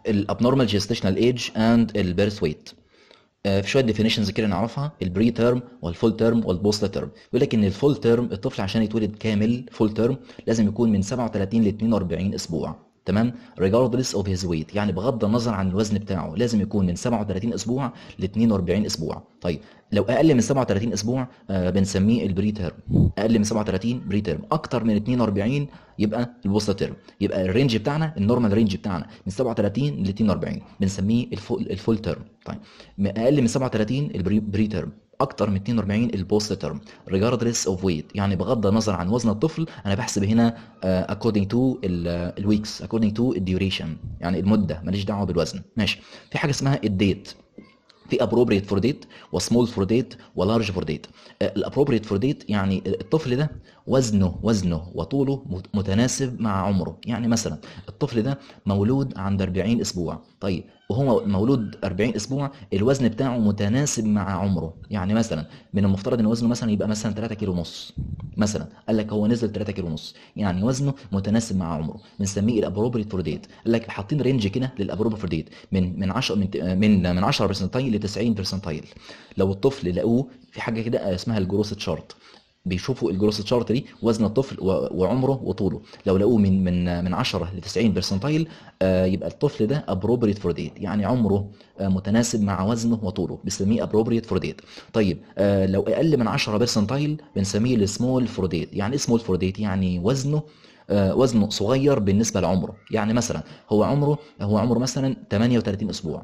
الابنورمال جيستيشنال ايج اند البيرث ويت في شويه ديفينيشنز كده نعرفها البري تيرم والفول تيرم والبوست تيرم بيقول لك ان الفول تيرم الطفل عشان يتولد كامل فول تيرم لازم يكون من 37 ل 42 اسبوع تمام regardless of his weight يعني بغض النظر عن الوزن بتاعه لازم يكون من 37 اسبوع ل 42 اسبوع طيب لو اقل من 37 اسبوع آه بنسميه البري تيرم اقل من 37 بري تيرم اكتر من 42 يبقى الوسط تيرم يبقى الرينج بتاعنا النورمال رينج بتاعنا من 37 ل 42 بنسميه الفول الفول تيرم طيب اقل من 37 البري تيرم اكتر من 42 البوست تيرم regardless of weight يعني بغض النظر عن وزن الطفل انا بحسب هنا uh, according to الويكس according to الديوريشن يعني المده ماليش دعوه بالوزن ماشي في حاجه اسمها الديت في appropriate for date وسمول for date ولارج for date الابروبريت for date يعني الطفل ده وزنه وزنه وطوله متناسب مع عمره يعني مثلا الطفل ده مولود عند 40 اسبوع طيب وهو مولود 40 اسبوع الوزن بتاعه متناسب مع عمره يعني مثلا من المفترض ان وزنه مثلا يبقى مثلا 3 كيلو ونص مثلا قال لك هو نزل 3 كيلو ونص يعني وزنه متناسب مع عمره بنسميه الابروبريت فور ديت قال لك حاطين رينج كده للابروبريت فور ديت من من 10 من من من 10 برسنتايل ل 90 برسنتايل لو الطفل لقوه في حاجه كده اسمها الجروس تشارت بيشوفوا الجروس تشارت دي وزن الطفل وعمره وطوله لو لقوه من من من 10 ل 90 برسنتايل آه يبقى الطفل ده ابروبريت فور ديت يعني عمره آه متناسب مع وزنه وطوله بنسميه ابروبريت فور ديت طيب آه لو اقل من 10 برسنتايل بنسميه السمول فور ديت يعني ايه سمول فور ديت يعني وزنه آه وزنه صغير بالنسبه لعمره يعني مثلا هو عمره هو عمره مثلا 38 اسبوع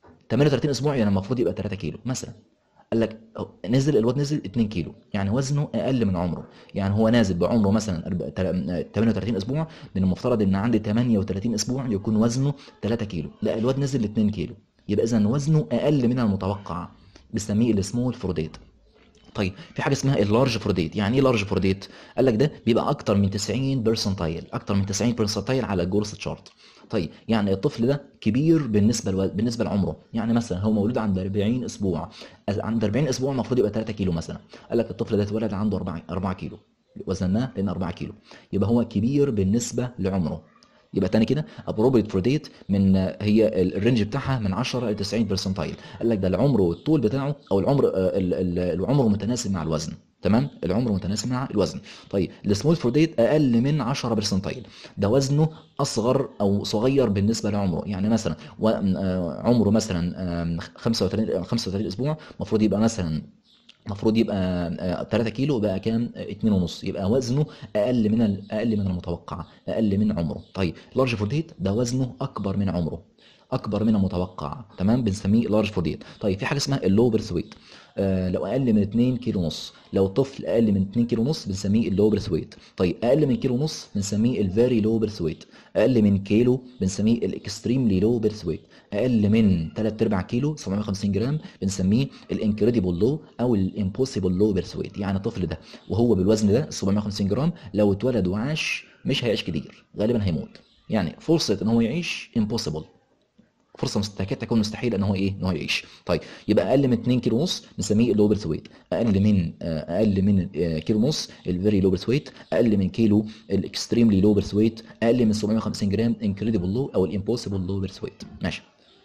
38 اسبوع يعني المفروض يبقى 3 كيلو مثلا قال لك نزل الواد نزل 2 كيلو يعني وزنه اقل من عمره يعني هو نازل بعمره مثلا 38 اسبوع من المفترض ان عندي 38 اسبوع يكون وزنه 3 كيلو لا الواد نزل 2 كيلو يبقى اذا وزنه اقل من المتوقع بنسميه السمول فروديت طيب في حاجه اسمها اللارج فرديت يعني ايه لارج فرديت قال لك ده بيبقى اكتر من 90 برسنتايل اكتر من 90 برسنتايل على الجورس تشارت طيب يعني الطفل ده كبير بالنسبه لو... بالنسبه لعمره يعني مثلا هو مولود عند 40 اسبوع عند 40 اسبوع المفروض يبقى 3 كيلو مثلا قال لك الطفل ده اتولد عنده 4 4 كيلو وزناه لان 4 كيلو يبقى هو كبير بالنسبه لعمره يبقى تاني كده ابروبريت فور ديت من هي الرينج بتاعها من 10 ل 90 برسنتايل قال لك ده العمر والطول بتاعه او العمر العمر متناسب مع الوزن تمام العمر متناسب مع الوزن طيب السمول فور ديت اقل من 10 برسنتايل ده وزنه اصغر او صغير بالنسبه لعمره يعني مثلا عمره مثلا 35 35 اسبوع المفروض يبقى مثلا المفروض يبقى 3 كيلو بقى كام 2 ونص يبقى وزنه اقل من اقل من المتوقع اقل من عمره طيب لارج فور ديت ده وزنه اكبر من عمره اكبر من المتوقع تمام بنسميه لارج فور ديت طيب في حاجه اسمها اللو بيرث ويت آه لو اقل من 2 كيلو ونص لو الطفل اقل من 2 كيلو ونص بنسميه اللو بيرث ويت طيب اقل من كيلو ونص بنسميه الفيري لو بيرث ويت اقل من كيلو بنسميه الاكستريملي لو بيرث ويت اقل من 3 ارباع كيلو 750 جرام بنسميه الانكريديبل لو او الامبوسيبل لو بيرث ويت يعني الطفل ده وهو بالوزن ده 750 جرام لو اتولد وعاش مش هيعيش كتير غالبا هيموت يعني فرصه ان هو يعيش امبوسيبل فرصه تكاد تكون مستحيله ان هو ايه ان هو يعيش طيب يبقى اقل من 2 كيلو ونص نسميه اللو بيرث ويت اقل من اقل من كيلو ونص الفيري لو بيرث ويت اقل من كيلو الاكستريملي لو بيرث ويت اقل من 750 جرام انكريديبل لو او الامبوسيبل لو بيرث ويت ماشي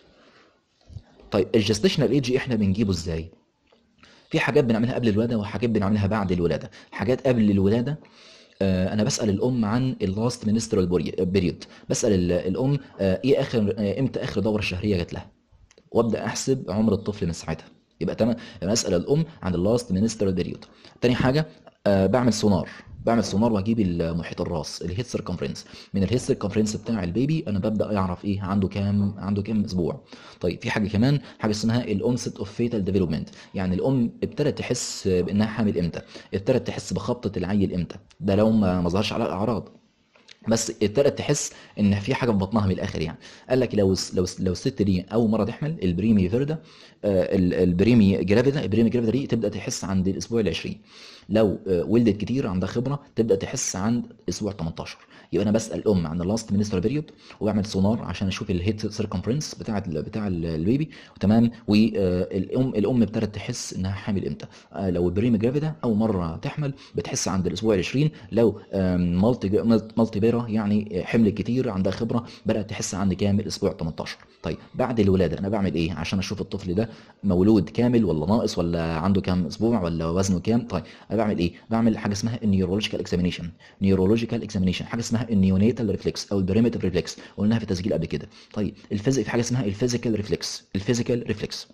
طيب الجستيشنال ايج احنا بنجيبه ازاي في حاجات بنعملها قبل الولاده وحاجات بنعملها بعد الولاده حاجات قبل الولاده انا بسال الام عن اللاست منسترال بيريود بسال الام ايه اخر امتى اخر دوره شهريه جات لها وابدا احسب عمر الطفل من ساعتها يبقى تمام يبقى اسال الام عن اللاست منسترال بيريود تاني حاجه بعمل سونار بعمل سونار واجيب المحيط الراس الهيد سيركمفرنس من الهيد سيركمفرنس بتاع البيبي انا ببدا اعرف ايه عنده كام عنده كام اسبوع طيب في حاجه كمان حاجه اسمها الاونست اوف فيتال ديفلوبمنت يعني الام ابتدت تحس بانها حامل امتى ابتدت تحس بخبطه العيل امتى ده لو ما ظهرش على الاعراض بس ابتدت تحس ان في حاجه في بطنها من الاخر يعني قال لك لو لو لو الست دي اول مره تحمل البريمي فيردا آه البريمي جرافيدا البريمي جرافيدا دي تبدا تحس عند الاسبوع ال20 لو آه ولدت كتير عندها خبره تبدا تحس عند اسبوع 18 يبقى انا بسال الام عن اللاست منستر بيريود وبعمل سونار عشان اشوف الهيد سيركمفرنس بتاع بتاع البيبي تمام والام الام ابتدت تحس انها حامل امتى آه لو البريمي جرافيدا اول مره تحمل بتحس عند الاسبوع ال20 لو مالتي مالتي كبيره يعني حمل كتير عندها خبره بدات تحس عندي كام الاسبوع 18 طيب بعد الولاده انا بعمل ايه عشان اشوف الطفل ده مولود كامل ولا ناقص ولا عنده كام اسبوع ولا وزنه كام طيب انا بعمل ايه بعمل حاجه اسمها النيورولوجيكال اكزامينيشن نيورولوجيكال اكزامينيشن حاجه اسمها النيونيتال ريفلكس او البريمتيف ريفلكس قلناها في تسجيل قبل كده طيب الفيزيك في حاجه اسمها الفيزيكال ريفلكس الفيزيكال ريفلكس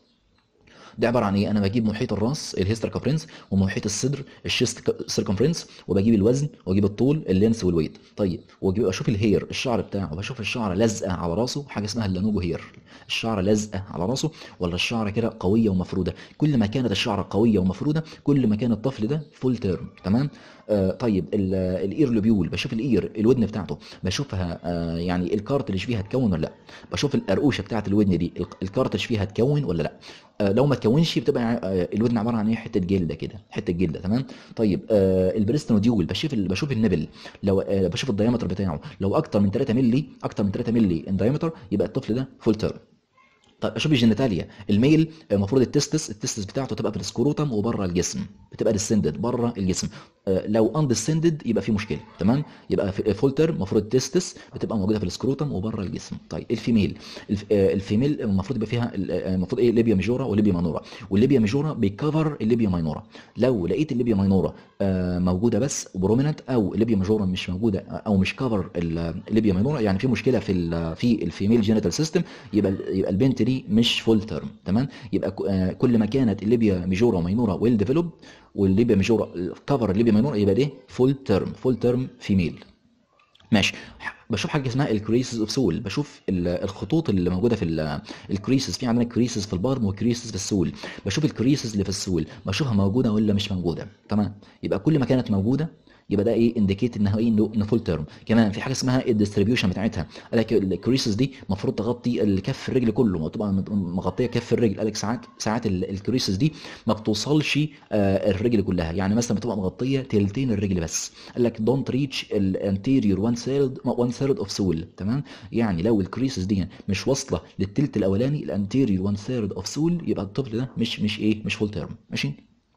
ده عباره عن ايه انا بجيب محيط الراس الهيستركفرنس ومحيط الصدر الشيست سيركمفرنس وبجيب الوزن واجيب الطول اللينس والويت طيب واجيب اشوف الهير الشعر بتاعه بشوف الشعر لازقه على راسه حاجه اسمها اللانوجو هير الشعر لازقه على راسه ولا الشعر كده قويه ومفروده كل ما كانت الشعر قويه ومفروده كل ما كان الطفل ده فول تيرم تمام آه طيب ال- الاير لوبيول بشوف الاير الودن بتاعته بشوفها آه يعني الكارتلج فيها اتكون ولا لا بشوف القرقوشه بتاعت الودن دي الك- الكارتلج فيها اتكون ولا لا آه لو ما تكونش بتبقى آه الودن عباره عن ايه حته جلده كده حته جلده تمام طيب آه البريست نوديول بشوف ال- بشوف النبل لو آه بشوف الدايمتر بتاعه لو اكتر من 3 مللي اكتر من 3 مللي الدايمتر يبقى الطفل ده فول تيرم طيب اشوف الجينيتاليا الميل المفروض التستس التستس بتاعته تبقى في السكروتم وبره الجسم بتبقى ديسندد بره الجسم آه، لو اندسندد يبقى في مشكله تمام يبقى في فولتر المفروض التستس بتبقى موجوده في السكروتم وبره الجسم طيب الفيميل الف- آه، الفيميل المفروض يبقى فيها ال- آه، المفروض ايه ليبيا ميجورا وليبيا ماينورا والليبيا ميجورا بيكفر الليبيا ماينورا لو لقيت الليبيا ماينورا آه، موجوده بس بروميننت او الليبيا ميجورا مش موجوده آه، او مش كفر الليبيا ماينورا يعني في مشكله في ال في الفيميل جينيتال سيستم يبقى يبقى البنت دي مش فول تيرم تمام يبقى ك- آه، كل ما كانت الليبيا ميجورا ماينورا ويل ديفلوبد والليبيا ميجورا كفر الليبيا ماينورا يبقى دي فول تيرم فول تيرم فيميل ماشي بشوف حاجه اسمها الكريسز اوف سول بشوف ال- الخطوط اللي موجوده في الكريسز في عندنا كريسز في البارم وكريسز في السول بشوف الكريسز اللي في السول بشوفها موجوده ولا مش موجوده تمام يبقى كل ما كانت موجوده يبقى ده ايه انديكيت انها ايه انه فول تيرم كمان في حاجه اسمها الديستريبيوشن بتاعتها قال لك الكريسز دي المفروض تغطي الكف الرجل كله تبقى مغطيه كف الرجل قال لك ساعات ساعات ال- الكريسز دي ما بتوصلش آه، الرجل كلها يعني مثلا بتبقى مغطيه تلتين الرجل بس قال لك دونت ريتش الانتيريور وان ثيرد وان ثيرد اوف سول تمام يعني لو الكريسز دي مش واصله للتلت الاولاني الانتيريور وان ثيرد اوف سول يبقى الطفل ده مش مش ايه مش فول تيرم ماشي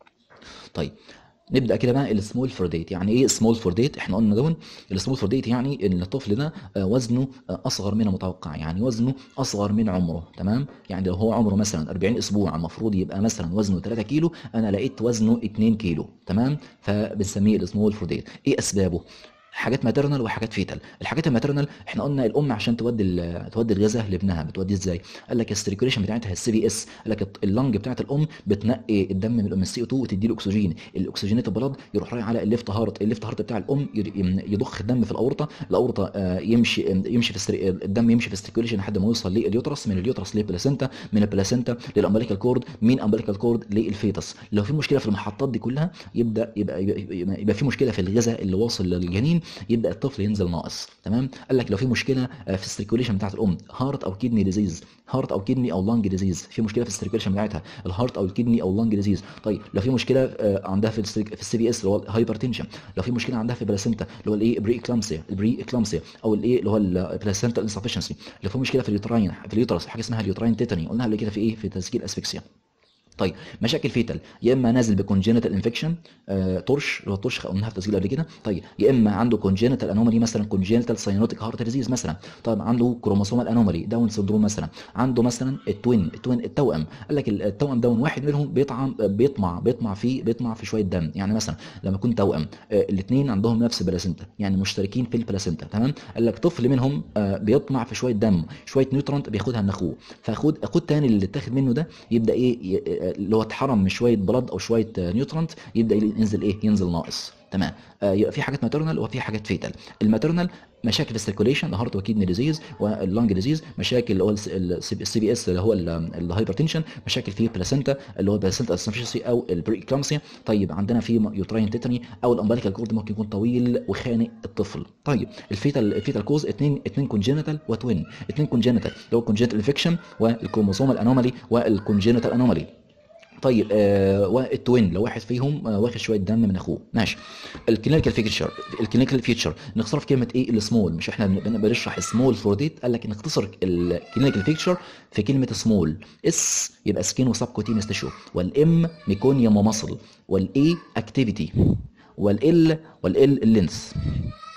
طيب نبدا كده بقى السمول فور ديت يعني ايه سمول فور ديت احنا قلنا دون السمول فور ديت يعني ان الطفل ده آه، وزنه آه، اصغر من المتوقع يعني وزنه اصغر من عمره تمام يعني لو هو عمره مثلا 40 اسبوع المفروض يبقى مثلا وزنه 3 كيلو انا لقيت وزنه 2 كيلو تمام فبنسميه السمول فور ديت ايه اسبابه حاجات ماترنال وحاجات فيتال الحاجات الماترنال احنا قلنا الام عشان تودي ال- تودي الغذاء لابنها بتوديه ازاي قال لك السيركيوليشن بتاعتها السي بي اس قال لك اللنج بتاعت الام بتنقي الدم من الام السي او 2 وتدي له اكسجين الاكسجينات البلد يروح رايح على الليفت هارت الليفت هارت بتاع الام ير- يضخ الدم في الاورطه الاورطه آه، يمشي يمشي في السري... الدم يمشي في السيركيوليشن لحد ما يوصل لليوترس من اليوترس للبلاسينتا من البلاسينتا للامبليكال كورد من امبليكال كورد للفيتس لو في مشكله في المحطات دي كلها يبدا يبقى يبقى, يبقى, يبقى في مشكله في الغذاء اللي واصل للجنين يبدا الطفل ينزل ناقص تمام قال لك لو في مشكله آه، في السيركيوليشن بتاعت الام هارت او كدني ديزيز هارت او كدني او لانج ديزيز في مشكله في السيركيوليشن بتاعتها الهارت او الكدني او لانج ديزيز طيب لو في مشكله آه، عندها في السيرك- في السي بي اس اللي هو الهايبرتنشن لو في مشكله عندها في البلاسينتا اللي هو الايه بري اكلامسيا البري اكلامسيا او الايه اللي هو البلاسينتا انسفشنسي لو في مشكله في اليوتراين في اليوترس حاجه اسمها اليوتراين تيتاني قلناها قبل كده في ايه في تسجيل اسفكسيا طيب مشاكل فيتال يا اما نازل بكونجينيتال انفكشن آه طرش اللي هو الطرش قلناها في تسجيل قبل كده طيب يا اما عنده كونجينيتال انومالي مثلا كونجينيتال ساينوتيك هارت ديزيز مثلا طيب عنده كروموسومال انومالي داون سندروم مثلا عنده مثلا التوين التوين التوأم قال لك التوأم داون واحد منهم بيطعم بيطمع بيطمع في بيطمع في شويه دم يعني مثلا لما يكون توأم آه الاثنين عندهم نفس البلاسينتا يعني مشتركين في البلاسينتا تمام قال لك طفل منهم آه بيطمع في شويه دم شويه نيوترانت بياخدها من اخوه فاخد اخوه الثاني اللي اتاخد منه ده يبدا ايه ي- اللي هو اتحرم من شويه بلد او شويه نيوترانت يبدا ينزل ايه ينزل ناقص تمام آه يبقى في حاجات ماترنال وفي حاجات فيتال الماترنال مشاكل في السيركوليشن الهارت وكيدني ديزيز واللنج ديزيز مشاكل اللي هو السي بي اس اللي هو الهايبرتنشن مشاكل في البلاسينتا اللي هو البلاسينتا اسفشنسي او البري اكلامسيا طيب عندنا في يوتراين تيتاني او الامبليكال كورد ممكن يكون طويل وخانق الطفل طيب الفيتال الفيتال كوز اثنين اثنين كونجينيتال وتوين اثنين كونجينيتال اللي هو الكونجينيتال انفكشن والكروموسومال انومالي والكونجينيتال انومالي طيب آه والتوين لو واحد فيهم آه واخد شويه دم من اخوه ماشي الكلينيكال فيتشر الكلينيكال فيتشر نختصر في كلمه ايه السمول مش احنا بن- بنشرح سمول فور ديت قال لك نختصر الكلينيكال فيتشر في كلمه سمول اس يبقى سكين وسبكوتينس تيشو والام ميكونيوم ومصل والاي اكتيفيتي والال والال اللينس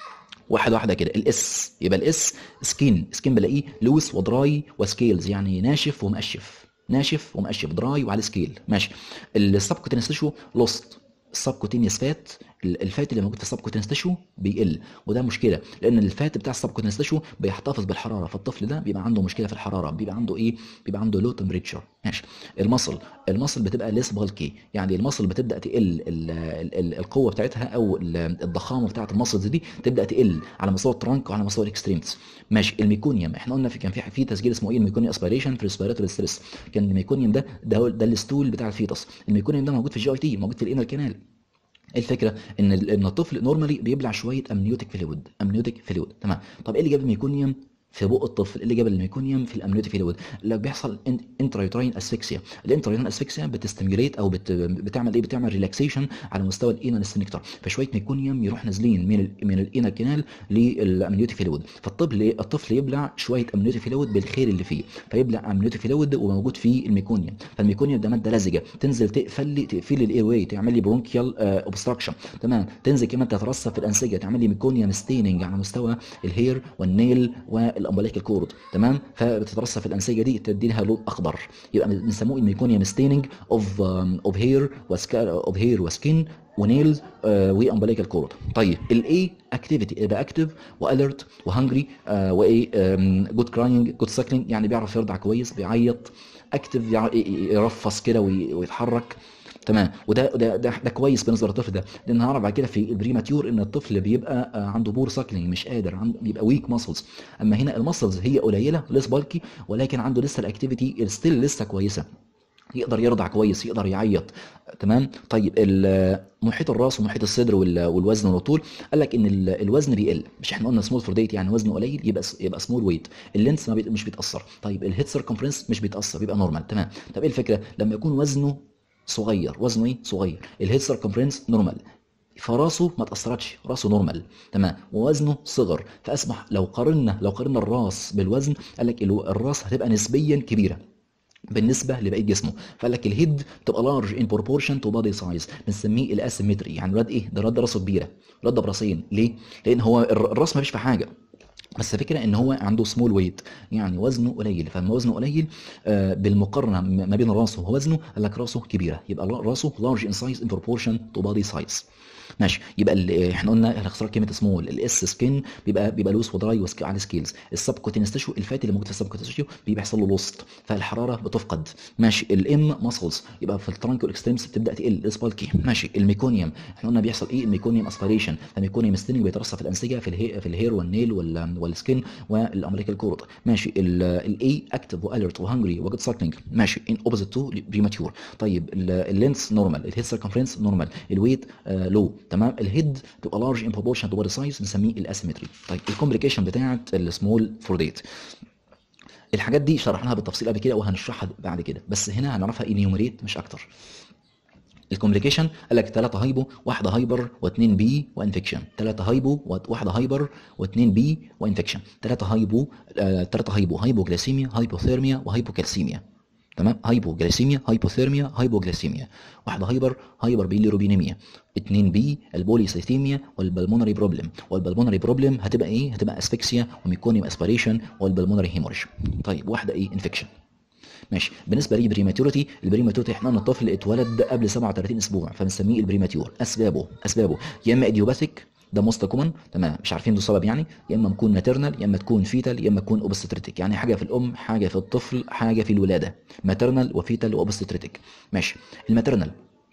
واحد واحده كده الاس يبقى الاس سكين سكين بلاقيه لوس ودراي وسكيلز يعني ناشف ومقشف ناشف ومقشف دراي وعلى سكيل ماشي السبكوتينس تيشو لوست السبكوتينيوس فات الفات اللي موجود في السبكوتينس تيشو بيقل وده مشكله لان الفات بتاع السبكوتينس تيشو بيحتفظ بالحراره فالطفل ده بيبقى عنده مشكله في الحراره بيبقى عنده ايه بيبقى عنده لو تمبريتشر ماشي المصل المصل بتبقى ليس بالكي يعني المصل بتبدا تقل ال ال القوه بتاعتها او الضخامه بتاعت المصلز دي تبدا تقل على مستوى الترانك وعلى مستوى الاكستريمز ماشي الميكونيوم احنا قلنا في كان في في تسجيل اسمه ايه الميكونيوم اسبيريشن في ريسبيراتوري ستريس كان الميكونيوم ده ده, ده الستول بتاع الفيتس الميكونيوم ده موجود في الجي اي تي موجود في الانر كانال الفكره ان ان الطفل نورمالي بيبلع شويه امنيوتيك فلويد امنيوتيك فلويد تمام طب ايه اللي جاب الميكونيوم في بق الطفل اللي جاب الميكونيوم في الامنيوتيك فلويد اللي بيحصل انترايوتراين اسفكسيا الانترايوتراين اسفكسيا بتستميوليت او بت بتعمل ايه بتعمل ريلاكسيشن على مستوى الانال سفنكتر فشويه ميكونيوم يروح نازلين من ال من الانال كانال للامنيوتيك فلويد فالطفل الطفل يبلع شويه امنيوتيك فلويد بالخير اللي فيه فيبلع امنيوتيك فلويد وموجود فيه الميكونيوم فالميكونيوم ده ماده لزجه تنزل تقفل لي تقفل لي الاير واي تعمل لي برونكيال اوبستراكشن تمام تنزل كمان تترسب في الانسجه تعمل لي ميكونيوم ستيننج على مستوى الهير والنيل والامبليكال كورد تمام فبتترسب في الانسجه دي تدي لها لون اخضر يبقى بنسموه الميكونيوم ستيننج اوف اوف هير اوف هير وسكين ونيلز وامبليكال كورد طيب الاي اكتيفيتي يبقى اكتف واليرت وهنجري وايه جود كراينج جود ساكلينج يعني بيعرف يرضع كويس بيعيط اكتف يرفص كده ويتحرك تمام وده ده ده, ده كويس بالنسبه للطفل ده لان هنعرف بعد كده في البريماتيور ان الطفل بيبقى عنده بور ساكلينج مش قادر عنده بيبقى ويك ماسلز اما هنا الماسلز هي قليله ليس بالكي ولكن عنده لسه الاكتيفيتي ستيل لسه كويسه يقدر يرضع كويس يقدر يعيط تمام طيب محيط الراس ومحيط الصدر والوزن والطول قال لك ان الوزن بيقل مش احنا قلنا سمول فور ديت يعني وزنه قليل يبقى يبقى سمول ويت اللينس ما بي مش بيتاثر طيب الهيد سيركمفرنس مش بيتاثر بيبقى نورمال تمام طب ايه الفكره لما يكون وزنه صغير وزنه ايه صغير الهيد سيركمفرنس نورمال فراسه ما تاثرتش راسه نورمال تمام ووزنه صغر فاصبح لو قارنا لو قارنا الراس بالوزن قال لك الراس هتبقى نسبيا كبيره بالنسبه لبقيه جسمه فقال لك الهيد تبقى لارج ان بروبورشن تو بادي سايز بنسميه الاسيمتري يعني الواد ايه ده الواد راسه كبيره الواد ده براسين ليه لان هو الراس ما فيش في حاجه بس الفكره ان هو عنده سمول ويت يعني وزنه قليل فلما وزنه قليل آه بالمقارنه ما بين راسه ووزنه قال لك راسه كبيره يبقى راسه لارج ان سايز ان بروبورشن تو بادي سايز ماشي يبقى احنا قلنا اختصار كلمه سمول الاس سكين بيبقى بيبقى لوس ودراي على سكيلز السبكوتينس تيشو الفات اللي موجود في السبكوتينس تيشو بيبقى يحصل له لوست فالحراره بتفقد ماشي الام ماسلز يبقى في الترانك والاكستريمز بتبدا تقل السبالكي ماشي الميكونيوم احنا قلنا بيحصل ايه الميكونيوم اسبيريشن الميكونيوم ستينج بيترسب في الانسجه في الهي في الهير والنيل والسكين والامريكال كورد ماشي الاي اكتف واليرت وهنجري وجود ساكلينج ماشي ان اوبوزيت تو بريماتيور طيب اللينس نورمال الهيد سيركمفرنس نورمال الويت لو تمام الهيد تبقى لارج ان بروبورشن تو بودي سايز بنسميه الاسيمتري طيب الكومبليكيشن بتاعت السمول فور ديت الحاجات دي شرحناها بالتفصيل قبل كده وهنشرحها بعد كده بس هنا هنعرفها انيوميريت مش اكتر الكومبليكيشن قال لك ثلاثة هايبو واحدة هايبر واثنين بي وانفكشن ثلاثة هايبو واحدة هايبر واثنين بي وانفكشن ثلاثة هايبو ثلاثة آه هايبو هايبوغليسيميا هايبوثيرميا وهايبوكالسيميا تمام هايبوجليسيميا هايبوثيرميا هايبوجليسيميا واحده هايبر هايبر بيليروبينيميا 2 بي البوليسيثيميا والبلمونري بروبلم والبلمونري بروبلم هتبقى ايه هتبقى اسفكسيا وميكونيوم اسبيريشن والبلمونري هيموريج طيب واحده ايه انفكشن ماشي بالنسبه لي بريماتوريتي البريماتوريتي احنا قلنا الطفل اتولد قبل 37 اسبوع فبنسميه البريماتيور اسبابه اسبابه يا اما ايديوباثيك ده موست كومن تمام مش عارفين ده سبب يعني يا اما تكون ماترنال يا اما تكون فيتال يا اما تكون اوبستريتيك يعني حاجه في الام حاجه في الطفل حاجه في الولاده ماترنال وفيتال واوبستريتيك ماشي الماترنال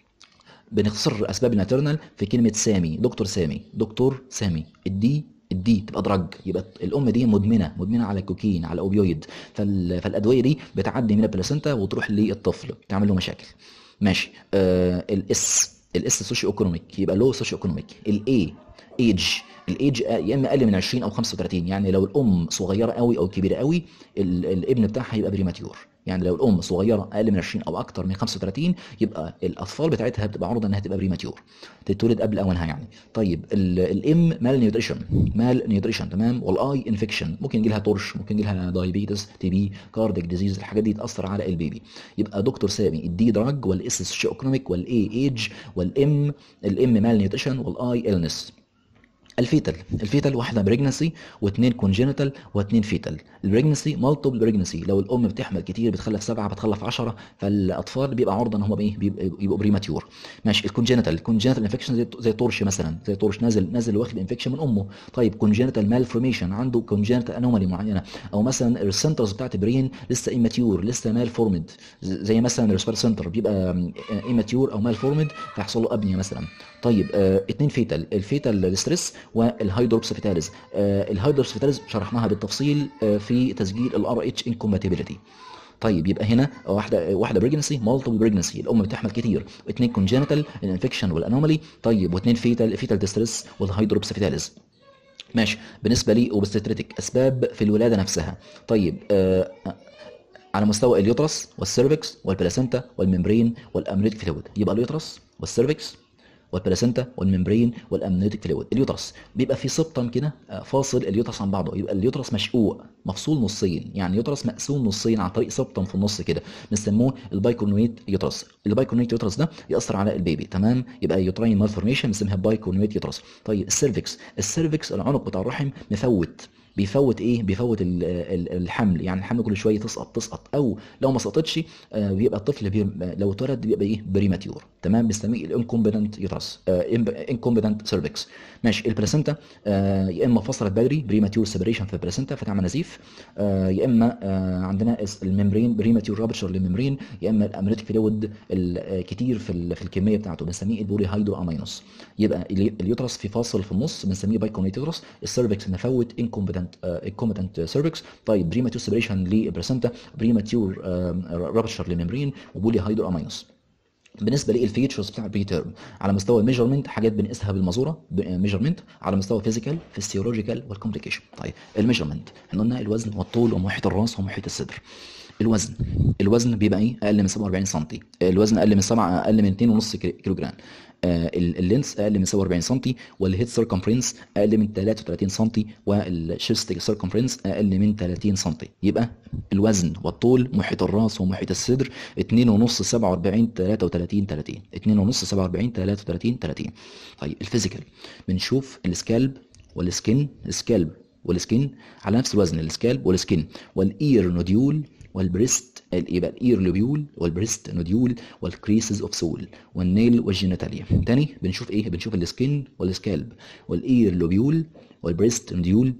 بنختصر اسباب الماترنال في كلمه سامي دكتور سامي دكتور سامي الدي الدي تبقى دراج يبقى الام دي مدمنه مدمنه على الكوكين على الاوبيويد فال... فالادويه دي بتعدي من البلاسنتا وتروح للطفل تعمل له مشاكل ماشي آه الاس الاس سوشيو ايكونوميك يبقى لو سوشيو ايكونوميك الاي ايج الايج يا اما اقل من 20 او 35 يعني لو الام صغيره قوي او كبيره قوي الابن بتاعها يبقى بريماتيور يعني لو الام صغيره اقل من 20 او اكتر من 35 يبقى الاطفال بتاعتها بتبقى عرضه انها تبقى بريماتيور تتولد قبل اوانها يعني طيب الام مال نيوتريشن مال نيوتريشن تمام والاي انفكشن ممكن يجي لها طرش ممكن يجي لها دايابيتس تي بي كارديك ديزيز الحاجات دي تاثر على البيبي يبقى دكتور سامي الدي دراج والاس سوشيو ايكونوميك والاي ايج والام الام مال نيوتريشن والاي النس الفيتال الفيتال واحده بريجنسي واثنين كونجينيتال واثنين فيتال البريجنسي مالتيبل بريجنسي لو الام بتحمل كتير بتخلف سبعه بتخلف 10 فالاطفال بيبقى عرضه ان هم ايه بيبقوا يبقوا بريماتيور ماشي الكونجينيتال الكونجينيتال انفكشن زي زي طرش مثلا زي طرش نازل نازل واخد انفكشن من امه طيب كونجينيتال مالفورميشن عنده كونجينيتال انومالي معينه او مثلا السنترز بتاعت برين لسه ايماتيور لسه مال فورمد زي مثلا الريسبير سنتر بيبقى ايماتيور او مال فورمد فيحصل له ابنيه مثلا طيب آه اثنين فيتال الفيتال ستريس والهايدروبس فيتاليز آه الهايدروبس فيتاليز شرحناها بالتفصيل آه في تسجيل الار اتش انكومباتيبيليتي طيب يبقى هنا واحده واحده بريجنسي مالتيبل بريجنسي الام بتحمل كتير اثنين كونجينيتال الانفكشن والانومالي طيب واثنين فيتال فيتال ديستريس والهايدروبس فيتاليز ماشي بالنسبه لي اوبستريتيك اسباب في الولاده نفسها طيب آه على مستوى اليوترس والسيرفكس والبلاسنتا والممبرين والامنيوتيك فلويد يبقى اليوترس والسيرفكس والبلاسنتا والممبرين والامنيوتيك فلويد اليوترس بيبقى في سبطم كده فاصل اليوترس عن بعضه يبقى اليوترس مشقوق مفصول نصين يعني اليوترس مقسوم نصين عن طريق سبطم في النص كده بنسموه البايكورنويت يوترس البايكورنويت يوترس ده ياثر على البيبي تمام يبقى يوتراين مالفورميشن بنسميها بايكورنويت يوترس طيب السيرفكس السيرفكس العنق بتاع الرحم مفوت بيفوت ايه بيفوت ال ال الحمل يعني الحمل كل شويه تسقط تسقط او لو ما سقطتش آه بيبقى الطفل بي لو اتولد بيبقى ايه بريماتيور تمام بنسميه الانكومبتنت يوترس انكومبتنت سيرفكس ماشي البلاسنتا آه يا اما فصلت بدري بريماتيور سيبريشن في البلاسنتا فتعمل نزيف آه يا اما آه عندنا الممبرين بريماتيور رابتشر للممبرين يا اما الامنيوتيك فلويد كتير في في الكميه بتاعته بنسميه البولي هايدرو امينوس يبقى اليوترس في فاصل في النص بنسميه بايكونيت يوترس السيرفكس نفوت انكومبتنت انكومبتنت سيرفكس طيب بريماتيور سيبريشن للبلاسنتا بريماتيور رابتشر للممبرين وبولي هايدرو امينوس بالنسبه للفيتشرز بتاع البري تيرم على مستوى الميجرمنت حاجات بنقيسها بالمزوره ميجرمنت على مستوى فيزيكال فيسيولوجيكال والكومبليكيشن طيب الميجرمنت احنا قلنا الوزن والطول ومحيط الراس ومحيط الصدر الوزن الوزن بيبقى ايه اقل من 47 سم الوزن اقل من 7 اقل من 2.5 كيلو جرام اللينس اقل من 47 سم والهيد سيركمفرنس اقل من 33 سم والشيست سيركمفرنس اقل من 30 سم يبقى الوزن والطول محيط الراس ومحيط الصدر 2.5 47 33 30 2.5 47 33 30 طيب الفيزيكال بنشوف السكالب والسكن السكالب والسكن على نفس الوزن السكالب والسكن والاير نوديول والبريست يبقى الاير لوبيول والبريست نوديول والكريسز اوف سول والنيل والجينيتاليا تاني بنشوف ايه بنشوف السكين والسكالب والاير لوبيول والبريست نوديول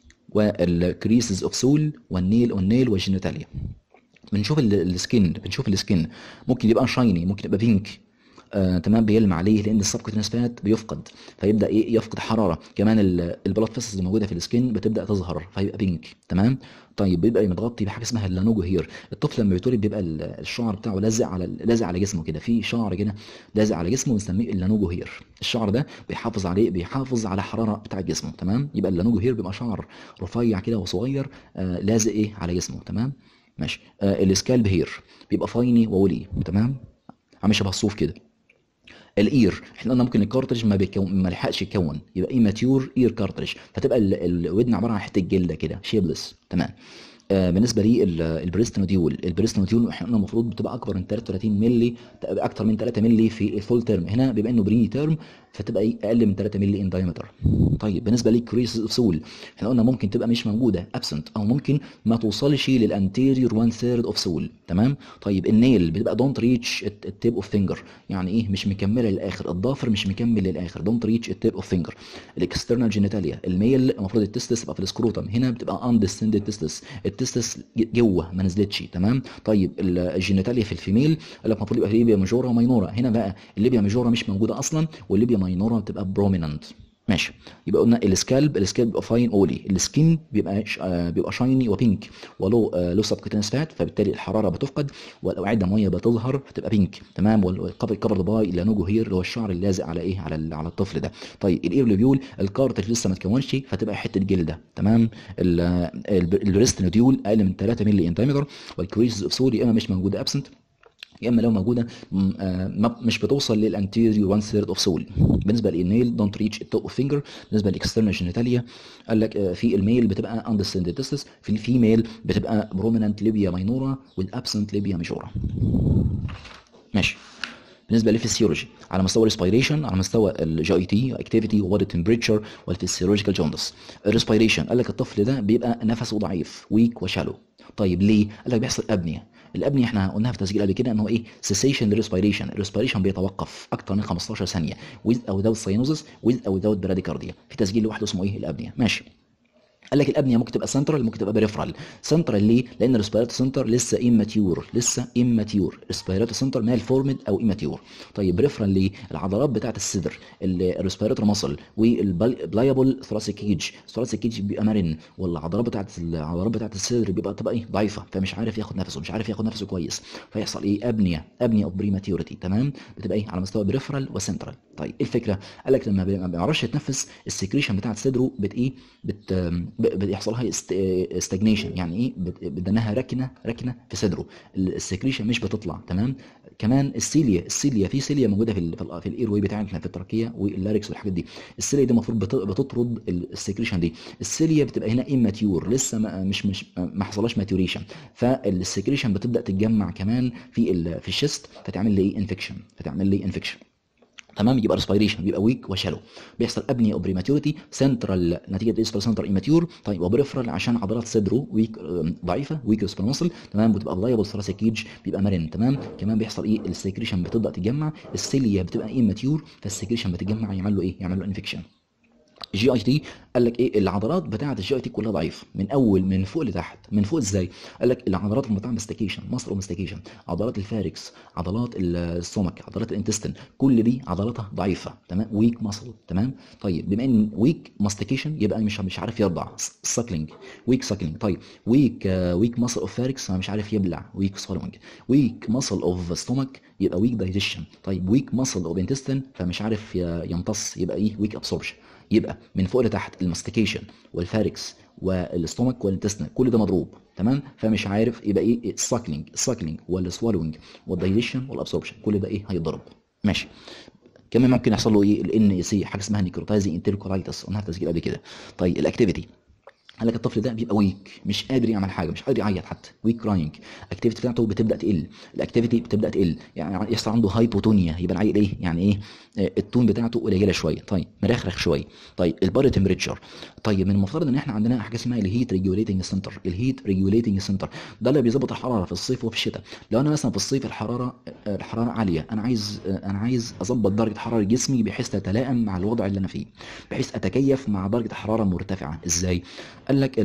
والكريسز اوف سول والنيل والنيل والجينيتاليا بنشوف السكين بنشوف السكين ممكن يبقى شايني ممكن يبقى بينك آه، تمام بيلمع ليه لان السبكوتينس فات بيفقد فيبدا ايه يفقد حراره كمان البلاد فيسز اللي موجوده في السكين بتبدا تظهر فيبقى بينك تمام طيب بيبقى متغطي بحاجه اسمها اللانوجو هير الطفل لما بيتولد بيبقى الشعر بتاعه لازق على لازق على جسمه كده في شعر كده لازق على جسمه بنسميه اللانوجو هير الشعر ده بيحافظ عليه بيحافظ على حراره بتاع جسمه تمام يبقى اللانوجو هير بيبقى شعر رفيع كده وصغير آه لازق ايه على جسمه تمام ماشي آه السكالب هير بيبقى فايني وولي تمام عامل شبه الصوف كده الاير احنا قلنا ممكن الكارتريج ما بيكون ما لحقش يتكون يبقى ايه ماتيور اير كارتريج فتبقى الودن عباره عن حته جلده كده شيبلس تمام آه بالنسبه لي البريست نوديول البريست نوديول احنا قلنا المفروض بتبقى اكبر من 33 مللي اكتر من 3 مللي في الفول تيرم هنا بما انه بري تيرم فتبقى ايه اقل من 3 مللي ان دايمتر طيب بالنسبه للكريس اوف سول احنا قلنا ممكن تبقى مش موجوده ابسنت او ممكن ما توصلش للانتيريور 1 ثيرد اوف سول تمام طيب النيل بتبقى دونت ريتش التيب اوف فينجر يعني ايه مش مكمله للاخر الضافر مش مكمل للاخر دونت ريتش التيب اوف فينجر الاكسترنال جينيتاليا الميل المفروض التستس تبقى في السكروتم هنا بتبقى اندستندد تستس التستس جوه ما نزلتش تمام طيب الجينيتاليا في الفيميل قال لك المفروض يبقى ليبيا ماجورا وماينورا هنا بقى الليبيا ماجورا مش موجوده اصلا والليبيا ماينورا بتبقى بروميننت ماشي يبقى قلنا السكالب السكالب بيبقى فاين اولي السكين بيبقى آه بيبقى شايني وبينك ولو آه له سبكوتينس فات فبالتالي الحراره بتفقد والاوعيه الدمويه بتظهر فتبقى بينك تمام والكفر باي لانوجو هير اللي هو الشعر اللازق على ايه على على الطفل ده طيب الاير لوبيول الكارتج لسه ما اتكونش فتبقى حته جلده تمام البريست نوديول اقل من 3 مللي ان دايمتر والكريسز اوف سول يا اما مش موجوده ابسنت يا اما لو موجوده مش بتوصل للانتيريور 1 ثيرد اوف سول بالنسبه للنيل دونت ريتش التوب اوف فينجر بالنسبه للاكسترنال جينيتاليا قال لك في الميل بتبقى اندستندد تستس في الفيميل بتبقى بروميننت ليبيا ماينورا والابسنت ليبيا ميجورا ماشي بالنسبه للفسيولوجي على مستوى الريسبيريشن على مستوى الجي اي تي اكتيفيتي وبودي تمبريتشر والفسيولوجيكال جوندس الريسبيريشن قال لك الطفل ده بيبقى نفسه ضعيف ويك وشالو طيب ليه قال لك بيحصل ابنيه الابنيه احنا قلناها في تسجيل قبل كده ان هو ايه سيسيشن للريسبيريشن الريسبيريشن بيتوقف اكتر من 15 ثانيه with او without ساينوزس with او without براديكارديا في تسجيل لوحده اسمه ايه الابنيه ماشي قال لك الابنيه ممكن تبقى سنترال ممكن تبقى بريفرال سنترال ليه لان الريسبيراتو سنتر لسه اماتيور لسه اماتيور ريسبيراتو سنتر مال فورمد او اماتيور طيب بريفرال ليه العضلات بتاعه الصدر الريسبيراتو ماسل والبلايبل ثراسيك كيج الثراسيك كيج بيبقى مرن والعضلات بتاعه العضلات بتاعه الصدر بيبقى تبقى ايه ضعيفه فمش عارف ياخد نفسه مش عارف ياخد نفسه كويس فيحصل ايه ابنيه ابنيه اوف بريماتيورتي تمام بتبقى ايه على مستوى بريفرال وسنترال طيب ايه الفكره قال لك لما ما بيعرفش يتنفس السكريشن بتاعه صدره بت ايه بت بيحصل لها استجنيشن يعني ايه بدناها ركنه ركنه في صدره السكريشن مش بتطلع تمام كمان السيليا السيليا في سيليا موجوده في ال في, ال في الاير واي بتاعنا في التركيه واللاركس والحاجات دي السيليا دي المفروض بتطرد السكريشن دي السيليا بتبقى هنا اماتيور لسه ما مش مش ما حصلهاش ماتيوريشن فالسكريشن بتبدا تتجمع كمان في في الشيست فتعمل لي ايه انفكشن فتعمل لي انفكشن تمام يبقى ريسبيريشن بيبقى ويك وشالو بيحصل ابني او بريماتيورتي سنترال نتيجه اسفل سنتر ايماتيور طيب وبريفرال عشان عضلات صدره ويك ضعيفه ويك ريسبيرال ماسل تمام بتبقى لايبل ثراسيك كيج بيبقى مرن تمام كمان بيحصل ايه السكريشن بتبدا تتجمع السيليا بتبقى ايماتيور فالسكريشن بتتجمع يعمل له ايه يعمل له انفكشن جي اي تي قال لك ايه العضلات بتاعه الجي اي تي كلها ضعيفه من اول من فوق لتحت من فوق ازاي قال لك العضلات بتاع ماستيكيشن مصر ماستيكيشن عضلات الفاركس عضلات السtomach عضلات الانتستين كل دي عضلاتها ضعيفه تمام ويك ماسل تمام طيب بما ان ويك ماستيكيشن يبقى مش مش عارف يرضع ساكلينج ويك ساكلينج طيب ويك ويك ماسل اوف فاركس مش عارف يبلع ويك سوالوينج ويك ماسل اوف stomach يبقى ويك دايجيشن طيب ويك ماسل اوف انتستين فمش عارف يمتص يبقى ايه ويك ابسوربشن يبقى من فوق لتحت الماستيكيشن والفاركس والاستومك والانتستين كل ده مضروب تمام فمش عارف يبقى ايه الساكلينج الساكلينج والسوالوينج والدايجيشن والابسوربشن كل ده ايه هيتضرب ماشي كمان ممكن يحصل له ايه الان اي سي حاجه اسمها نيكروتايزنج انتركولايتس قلناها في تسجيل قبل كده طيب الاكتيفيتي قال لك الطفل ده بيبقى ويك مش قادر يعمل حاجه مش قادر يعيط حتى ويك كراينج الاكتيفيتي بتاعته بتبدا تقل الاكتيفيتي بتبدا تقل يعني يحصل عنده هايبوتونيا يبقى العيل ايه يعني ايه آه التون بتاعته قليله شويه طيب مرخرخ شويه طيب البادي تمبريتشر طيب من المفترض ان احنا عندنا حاجه اسمها الهيت ريجوليتنج سنتر الهيت ريجوليتنج سنتر ده اللي بيظبط الحراره في الصيف وفي الشتاء لو انا مثلا في الصيف الحراره آه الحراره عاليه انا عايز آه انا عايز اظبط درجه حراره جسمي بحيث تتلائم مع الوضع اللي انا فيه بحيث اتكيف مع درجه حراره مرتفعه ازاي قال لك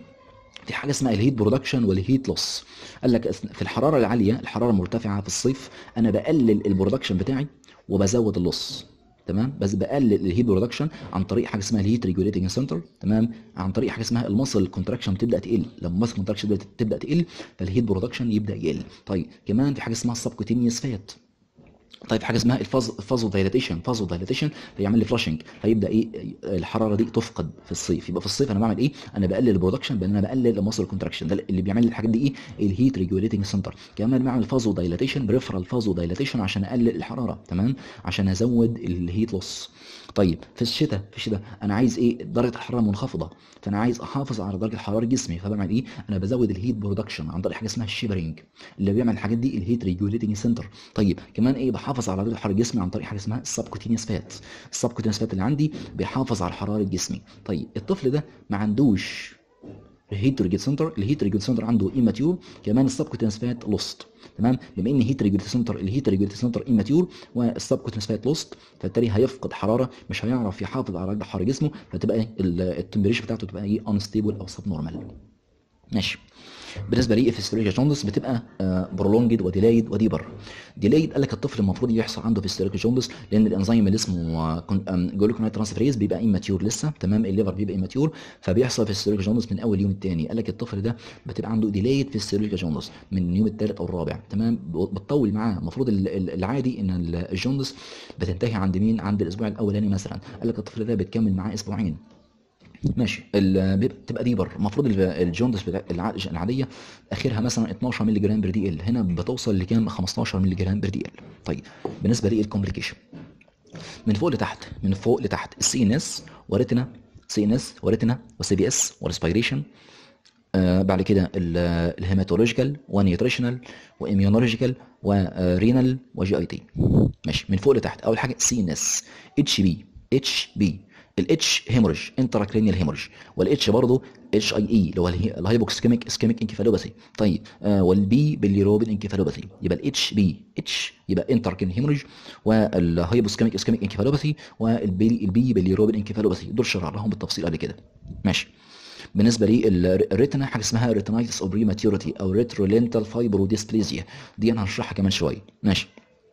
في حاجه اسمها الهيت برودكشن والهيت لوس قال لك في الحراره العاليه الحراره المرتفعه في الصيف انا بقلل البرودكشن بتاعي وبزود اللص تمام بس بقلل الهيت برودكشن عن طريق حاجه اسمها الهيت ريجوليتنج سنتر تمام عن طريق حاجه اسمها المسل كونتراكشن بتبدا تقل لما المسل كونتراكشن تبدا تقل فالهيت برودكشن يبدا يقل طيب كمان في حاجه اسمها السبكوتينيوس فات طيب حاجه اسمها الفاز فازو دايلاتيشن فازو دايلاتيشن هيعمل لي فلاشنج هيبدا ايه الحراره دي تفقد في الصيف يبقى في الصيف انا بعمل ايه انا بقلل البرودكشن بان انا بقلل المصل كونتراكشن ده اللي بيعمل لي الحاجات دي ايه الهيت ريجوليتنج سنتر كمان بعمل فازو دايلاتيشن بريفرال فازو دايلاتيشن عشان اقلل الحراره تمام عشان ازود الهيت لوس طيب في الشتاء في الشتاء انا عايز ايه درجه الحراره منخفضه فانا عايز احافظ على درجه حراره جسمي فبعمل ايه انا بزود الهيت برودكشن عن طريق حاجه اسمها الشيبرينج اللي بيعمل الحاجات دي الهيت ريجوليتنج سنتر طيب كمان ايه بحافظ على درجه حراره جسمي عن طريق حاجه اسمها السبكوتينيوس فات السبكوتينيوس فات اللي عندي بيحافظ على حراره جسمي طيب الطفل ده ما عندوش الهيت ريجوليت سنتر الهيت ريجوليت سنتر عنده ايماتيور كمان السبكوتينس فات لوست تمام بما ان هيت ريجوليت سنتر الهيت ريجوليت سنتر ايماتيور والسبكوتينس فات لوست فبالتالي هيفقد حراره مش هيعرف يحافظ على درجه حراره جسمه فتبقى التمبريتشر بتاعته تبقى ايه انستيبل او سب نورمال ماشي بالنسبه لي فيستولوجيا جوندس بتبقى برولونجد وديلايد وديبر ديلايد قال لك الطفل المفروض يحصل عنده فيستولوجيا جوندس لان الانزيم اللي اسمه جلوكونايت ترانسفيريز بيبقى ايماتيور لسه تمام الليفر بيبقى ايماتيور فبيحصل فيستولوجيا جوندس من اول يوم الثاني قال لك الطفل ده بتبقى عنده ديلايد فيستولوجيا جوندس من اليوم الثالث او الرابع تمام بتطول معاه المفروض العادي ان الجوندس بتنتهي عند مين عند الاسبوع الاولاني مثلا قال لك الطفل ده بتكمل معاه اسبوعين ماشي بتبقى ديبر المفروض الجوندس بتاع العاديه اخرها مثلا 12 مللي جرام بر دي ال هنا بتوصل لكام 15 مللي جرام بر دي ال طيب بالنسبه للكومبليكيشن من فوق لتحت من فوق لتحت السي ان اس وريتنا سي ان اس وريتنا وسي بي اس وريسبيريشن آه بعد كده الهيماتولوجيكال ونيوتريشنال واميونولوجيكال ورينال وجي اي تي ماشي من فوق لتحت اول حاجه سي ان اس اتش بي اتش بي الاتش هيموريج انتراكرينيال هيموريج والاتش برضه اتش اي اي اللي هو الهايبوكسكيميك اسكيميك انكفالوباثي طيب آه والبي بالليروبين انكفالوباثي يبقى الاتش بي اتش يبقى انتراكرينيال هيموريج والهايبوكسكيميك اسكيميك انكفالوباثي والبي البي بالليروبين انكفالوباثي دول شرحناهم بالتفصيل قبل كده ماشي بالنسبه للريتنا حاجه اسمها ريتنايتس اوف بريماتيورتي او ريترولينتال فايبروديسبليزيا دي انا هشرحها كمان شويه ماشي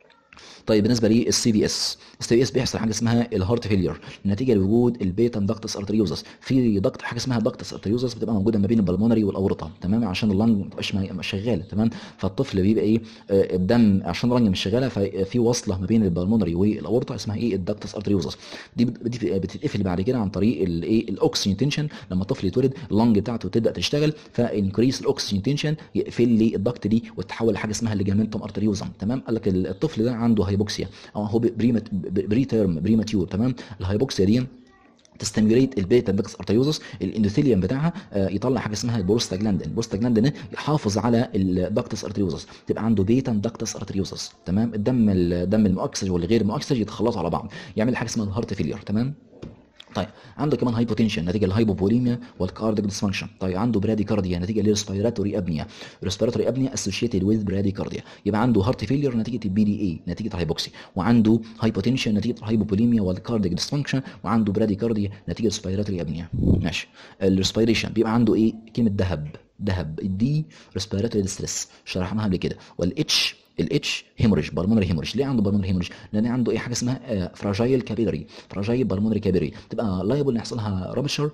طيب بالنسبه للسي بي اس السي بي اس بيحصل حاجه اسمها الهارت فيلير نتيجه لوجود البيتا داكتس ارتريوزس في ضغط حاجه اسمها داكتس ارتريوزس بتبقى موجوده ما بين البلمونري والاورطه تمام عشان اللنج ما تبقاش شغاله تمام فالطفل بيبقى ايه آه الدم عشان اللنج مش شغاله ففي وصله ما بين البلمونري والاورطه اسمها ايه الداكتس ارتريوزس دي بتتقفل بعد كده عن طريق الايه الاكسجين تنشن لما الطفل يتولد اللنج بتاعته تبدا تشتغل فانكريس الاكسجين تنشن يقفل لي الضغط دي وتتحول لحاجه اسمها الليجامنتوم ارتريوزم تمام قال لك الطفل ده عنده هايبوكسيا او هو بريمت بري تيرم بريماتيور تمام الهايبوكسيا دي تستميوليت البيتا داكس ارتيوزس الاندوثيليوم بتاعها يطلع حاجه اسمها البروستاجلاندين البروستاجلاندين يحافظ على الداكتس ارتيوزس تبقى عنده بيتا داكتس ارتيوزس تمام الدم الدم المؤكسج والغير المؤكسج يتخلصوا على بعض يعمل حاجه اسمها الهارت فيلير تمام طيب عنده كمان هايبوتنشن نتيجه للهايبوبوليميا والكارديك ديسفانكشن طيب عنده براديكارديا نتيجه للريسبيراتوري ابنيا ريسبيراتوري ابنيا اسوشيتد ويز براديكارديا يبقى عنده هارت فيلير نتيجه البي دي اي نتيجه الهايبوكسي وعنده هايبوتنشن نتيجه الهايبوبوليميا والكارديك ديسفانكشن وعنده براديكارديا نتيجه ريسبيراتوري ابنيا ماشي الريسبيريشن بيبقى عنده ايه كلمه ذهب ذهب الدي ريسبيراتوري ديستريس شرحناها قبل كده والاتش الاتش هيموريج بالمونري هيموريج ليه عنده بالمونري هيموريج لان عنده ايه حاجه اسمها فراجايل كابيلري فراجايل بالمونري كابيلري تبقى لايبل ان يحصل لها رابشر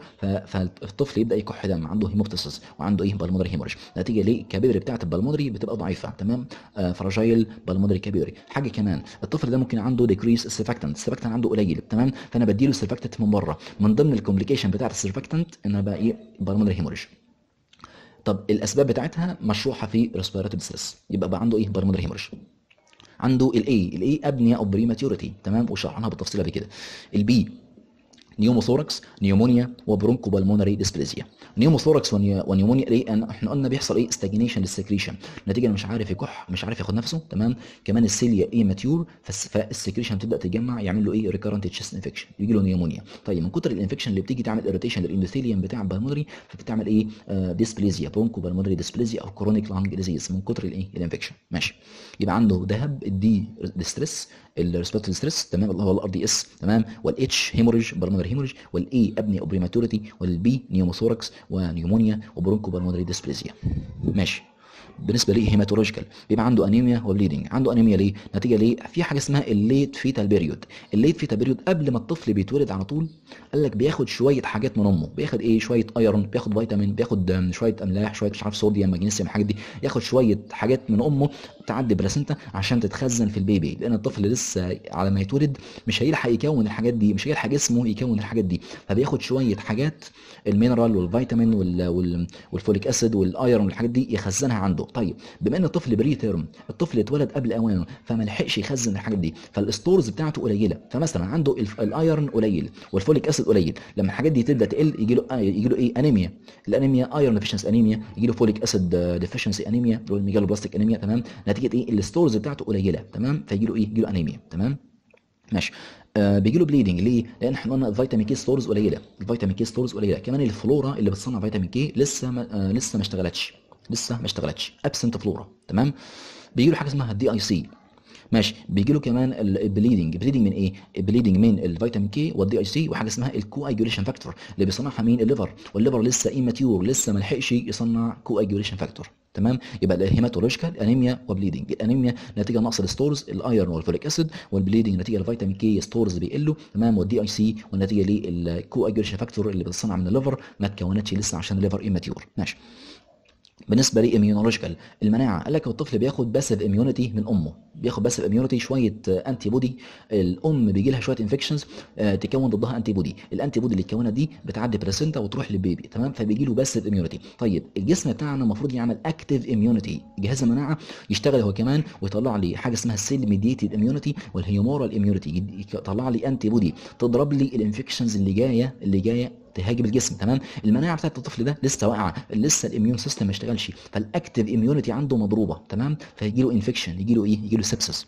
فالطفل يبدا يكح دم عنده هيموبتسس وعنده ايه بالمونري هيموريج نتيجه ليه الكابيلري بتاعه البالمونري بتبقى ضعيفه تمام آه فراجايل بالمونري كابيلري حاجه كمان الطفل ده ممكن عنده ديكريس السيرفاكتنت السيرفاكتنت عنده قليل تمام فانا بديله السيرفاكتنت من بره من ضمن الكومبليكيشن بتاعه السيرفاكتنت ان بقى ايه بالمونري هيموريج طب الاسباب بتاعتها مشروحه في ريسبيراتوري ستريس يبقى بقى عنده ايه بالمونري هيموريج عنده الاي الاي ابنيا اوف بريماتيوريتي تمام وشرحناها بالتفصيل قبل كده البي نيوموثوركس نيومونيا وبرونكو بالمونري ديسبليزيا نيوموثوركس ونيومونيا ليه احنا قلنا بيحصل ايه استاجنيشن للسكريشن نتيجه مش عارف يكح مش عارف ياخد نفسه تمام كمان السيليا ايه ماتيور فالسكريشن تبدا تتجمع يعمل له ايه ريكارنت تشيست انفكشن يجي له نيومونيا طيب من كتر الانفكشن اللي بتيجي تعمل اريتيشن للاندوثيليوم بتاع البالمونري فبتعمل ايه آه ديسبليزيا برونكو بالمونري ديسبليزيا او كرونيك لانج ديزيز من كتر الايه الانفكشن ماشي يبقى عنده ذهب الدي ستريس الريسبيرتوري ستريس تمام اللي هو الار دي اس تمام والاتش هيموريج بالمونري هيموريج والاي ابني اوبريماتوريتي والبي نيوموثوركس ونيومونيا وبرونكو بالمونري ديسبليزيا ماشي بالنسبه ليه هيماتولوجيكال بيبقى عنده انيميا وبليدنج عنده انيميا ليه نتيجه ليه في حاجه اسمها الليت فيتال بيريود الليت فيتال بيريود قبل ما الطفل بيتولد على طول قال لك بياخد شويه حاجات من امه بياخد ايه شويه ايرون بياخد فيتامين بياخد شويه املاح شويه مش عارف صوديوم مغنيسيوم الحاجات دي ياخد شويه حاجات من امه تعدي بلاسنتا عشان تتخزن في البيبي لان الطفل لسه على ما يتولد مش هيلحق يكون الحاجات دي مش هيلحق جسمه يكون الحاجات دي فبياخد شويه حاجات المينرال والفيتامين وال... وال... والفوليك اسيد والايرون والحاجات دي يخزنها عنده طيب بما ان الطفل بري تيرم الطفل اتولد قبل اوانه فما لحقش يخزن الحاجات دي فالستورز بتاعته قليله فمثلا عنده الايرون قليل والفوليك اسيد قليل لما الحاجات دي تبدا تقل يجي له يجي له ايه انيميا الانيميا ايرون ديفيشنسي انيميا يجي له فوليك اسيد ديفيشنسي انيميا اللي هو الميجالو بلاستيك انيميا تمام نتيجه ايه الستورز بتاعته قليله تمام فيجي له ايه يجي له انيميا تمام ماشي آه بيجي له بليدنج ليه؟ لان احنا قلنا الفيتامين كي ستورز قليله، الفيتامين كي ستورز قليله، كمان الفلورا اللي بتصنع فيتامين كي لسه ما آه لسه ما اشتغلتش، لسه ما اشتغلتش، ابسنت فلورا تمام؟ بيجي له حاجه اسمها الدي اي سي ماشي بيجي له كمان البليدنج بليدنج من ايه البليدنج من الفيتامين كي والدي اي سي وحاجه اسمها الكواجوليشن فاكتور اللي بيصنعها مين الليفر والليفر لسه ايماتيور لسه ما لحقش يصنع كواجوليشن فاكتور تمام يبقى الهيماتولوجيكال انيميا وبليدنج الانيميا نتيجه نقص الستورز الايرون والفوليك اسيد والبليدنج نتيجه الفيتامين كي ستورز بيقلوا تمام والدي اي سي والنتيجه للكواجوليشن فاكتور اللي بتصنع من الليفر ما اتكونتش لسه عشان الليفر ايماتيور ماشي بالنسبه للاميونولوجيكال المناعه قال لك الطفل بياخد باسيف اميونيتي من امه بياخد باسيف اميونيتي شويه انتي بودي الام بيجي لها شويه انفكشنز تكون ضدها انتي بودي الانتي بودي اللي اتكونت دي بتعدي بلاسنتا وتروح للبيبي تمام فبيجي له باسيف اميونيتي طيب الجسم بتاعنا المفروض يعمل اكتيف اميونيتي جهاز المناعه يشتغل هو كمان ويطلع لي حاجه اسمها السيل ميديتد اميونيتي والهيومورال اميونيتي يطلع لي انتي بودي تضرب لي الانفكشنز اللي جايه اللي جايه تهاجم الجسم تمام المناعه بتاعت الطفل ده لسه واقعه لسه الاميون سيستم ما اشتغلش فالاكتيف اميونيتي عنده مضروبه تمام فيجي له انفكشن يجي له ايه يجي له سبسس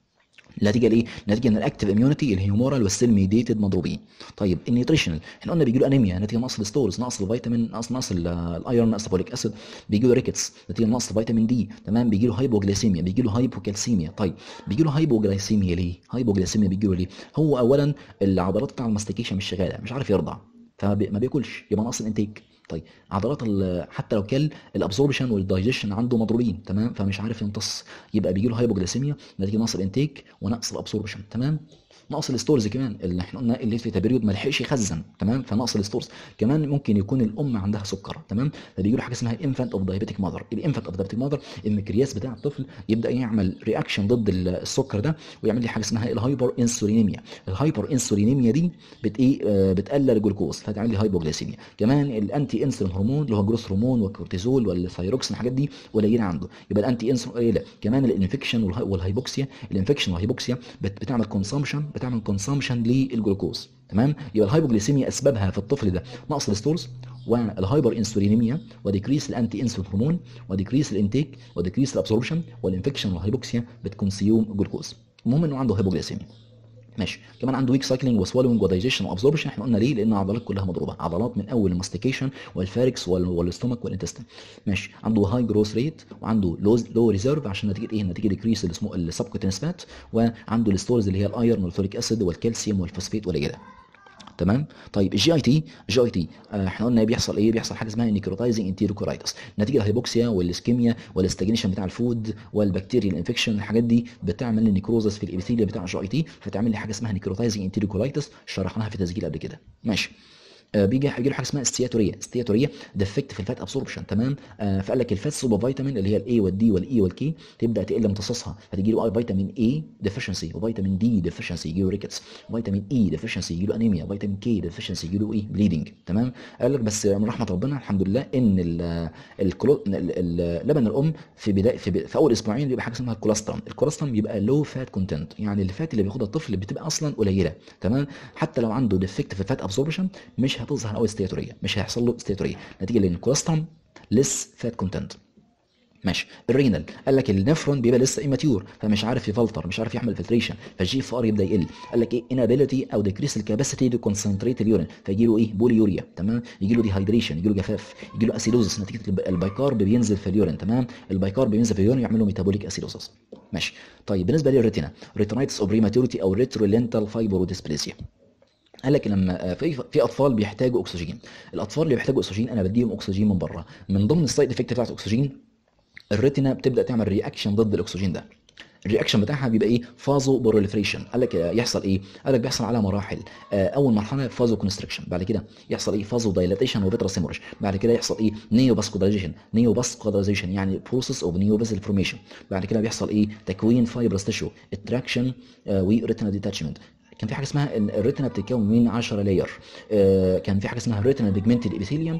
نتيجه لايه؟ نتيجه ان الاكتيف اميونيتي الهيومورال والسيل ميديتد مضروبين. طيب النيوتريشنال احنا قلنا بيجي له انيميا نتيجه نقص الستورز نقص الفيتامين نقص نقص ال- الايرون نقص الفوليك اسيد بيجي له ريكتس نتيجه نقص الفيتامين دي تمام بيجي له هايبوجليسيميا بيجي له هايبوكالسيميا طيب بيجي له هايبوجليسيميا ليه؟ هايبوجليسيميا بيجي له ليه؟ هو اولا العضلات بتاع الماستيكيشن مش شغاله مش عارف يرضع فما بي- ما بياكلش يبقى ناقص الانتيك طيب عضلات ال- حتى لو كل الابسوربشن والدايجيشن عنده مضروبين تمام فمش عارف يمتص يبقى بيجي له هايبوجليسيميا نتيجه نقص الانتيك ونقص الابسوربشن تمام نقص الستورز كمان اللي احنا قلنا اللي في بيريود ما لحقش يخزن تمام فنقص الستورز كمان ممكن يكون الام عندها سكر تمام فبيجي له حاجه اسمها انفانت اوف دايابيتيك ماذر الانفانت اوف دايابيتيك ماذر المقياس بتاع الطفل يبدا يعمل رياكشن ضد السكر ده ويعمل لي حاجه اسمها الهايبر انسولينيميا الهايبر انسولينيميا دي بت ايه آه، بتقلل الجلوكوز فتعمل لي هايبوجليسيميا كمان الانتي انسولين هرمون اللي هو الجروث هرمون والكورتيزول والثايروكسين الحاجات دي قليله عنده يبقى الانتي انسولين قليله كمان الانفكشن والهاي- والهايبوكسيا الانفكشن والهايبوكسيا بت- بتعمل كونسامشن بتعمل كونسامشن للجلوكوز تمام يبقى الهايبوجليسيميا اسبابها في الطفل ده نقص الستورز والهايبر انسولينيميا وديكريس الانتي انسولين هرمون وديكريس الانتيك وديكريس الابسوربشن والانفكشن والهايبوكسيا بتكونسيوم جلوكوز المهم انه عنده هايبوجليسيميا ماشي كمان عنده ويك سايكلينج وسوالوينج ودايجيشن وابزوربشن احنا قلنا ليه لان العضلات كلها مضروبه عضلات من اول الماستيكيشن والفاركس وال- والاستومك والانتستين ماشي عنده هاي جروث ريت وعنده لو لو ريزيرف عشان نتيجه ايه نتيجه ديكريس اللي اسمه السبكوتينس فات وعنده الستورز اللي هي الايرون والفوليك اسيد والكالسيوم والفوسفات قليله تمام طيب الجي اي تي الجي اي تي آه، احنا قلنا بيحصل ايه بيحصل حاجه اسمها نيكروتايزنج انتيروكورايتس نتيجه الهيبوكسيا والاسكيميا والاستجنيشن بتاع الفود والبكتيريا الانفكشن الحاجات دي بتعمل لي نيكروزس في الابيثيليا بتاع الجي اي تي فتعمل لي حاجه اسمها نيكروتايزنج انتيروكورايتس شرحناها في تسجيل قبل كده ماشي آه، بيجي بيجي له حاجه اسمها استياتوريه استياتوريه ديفكت في الفات ابسوربشن تمام آه فقال لك الفات سوبر فيتامين اللي هي الاي والدي والاي والكي تبدا تقل امتصاصها فتجي له فيتامين اي ديفشنسي وفيتامين دي ديفشنسي يجي له ريكتس فيتامين اي ديفشنسي يجي له انيميا فيتامين كي ديفشنسي يجي له ايه بليدنج تمام قال لك بس من رحمه ربنا الحمد لله ان ال- الكلو- ال- ال- لبن الام في بدايه في, ب- في اول اسبوعين بيبقى حاجه اسمها الكوليسترول الكوليسترول بيبقى لو فات كونتنت يعني الفات اللي بياخدها الطفل بتبقى اصلا قليله تمام حتى لو عنده ديفكت في الفات ابسوربشن مش هتظهر قوي استياتوريه مش هيحصل له استياتوريه نتيجه لان الكوليسترول لس فات كونتنت ماشي الرينال قال لك النفرون بيبقى لسه اماتيور فمش عارف يفلتر مش عارف يعمل فلتريشن فالجي اف ار يبدا يقل قال لك ايه انابيلتي او ديكريس الكاباسيتي تو كونسنتريت اليورين فيجي له ايه بوليوريا تمام يجي له ديهايدريشن يجي له جفاف يجي له اسيدوزس نتيجه الب- البايكارب بينزل في اليورين تمام البايكارب بينزل في اليورين يعمل له ميتابوليك اسيدوزس ماشي طيب بالنسبه للريتينا ريتينايتس اوف بريماتوريتي او ريترولينتال فايبروديسبليزيا قال لك لما في في اطفال بيحتاجوا اكسجين الاطفال اللي بيحتاجوا اكسجين انا بديهم اكسجين من بره من ضمن السايد افكت بتاعت الاكسجين الريتنا بتبدا تعمل رياكشن ضد الاكسجين ده الرياكشن بتاعها بيبقى ايه فازو بروليفريشن قال لك آه، يحصل ايه قال لك بيحصل على مراحل آه، اول مرحله فازو كونستريكشن بعد كده يحصل ايه فازو دايلاتيشن وبترس هيموريج بعد كده يحصل ايه نيو باسكودايزيشن نيو باسكودايزيشن يعني بروسيس اوف نيو فيزل فورميشن بعد كده بيحصل ايه تكوين فايبرس تيشو اتراكشن وريتنا ديتاتشمنت كان في حاجه اسمها إن الريتنا بتتكون من 10 لاير آه، كان في حاجه اسمها الريتنا بيجمنتد ابيثيليوم